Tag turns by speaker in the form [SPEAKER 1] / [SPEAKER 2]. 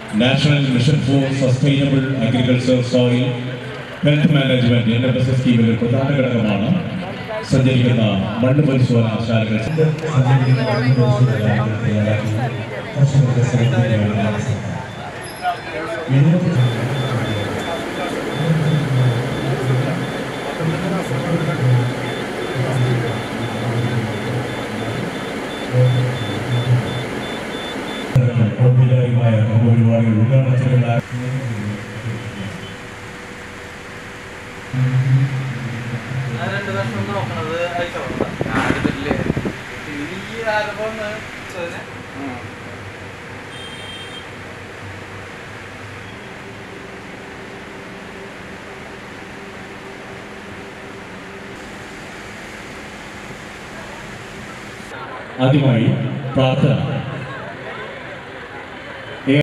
[SPEAKER 1] national mission for sustainable agriculture soil health management N F S S സ്കീമിന്റെ പ്രധാന ഘടകമാണ് സഞ്ചരിക്കുന്ന മണ്ണ് പരിശോധനാശാലകൾ
[SPEAKER 2] സഞ്ചരിക്കുന്ന മണ്ണ് പരിശോധന തയ്യാറാക്കി കർഷകർക്ക് സെലക്ട് ചെയ്യാനുള്ള സർക്കാർ എഴുപത്തി ഔപചാരികമായ പരിപാടികൾ ഉദ്ഘാടനത്തിനുള്ള
[SPEAKER 3] ഞാൻ രണ്ട് കഷ്ണം നോക്കണത് അയച്ചോളാം
[SPEAKER 4] ഞാനെടുത്തിട്ടില്ലേ
[SPEAKER 3] ഈ ആരപ്പോ ഒന്ന് ചോദിച്ചേ
[SPEAKER 1] ആദ്യമായി പ്രാർത്ഥന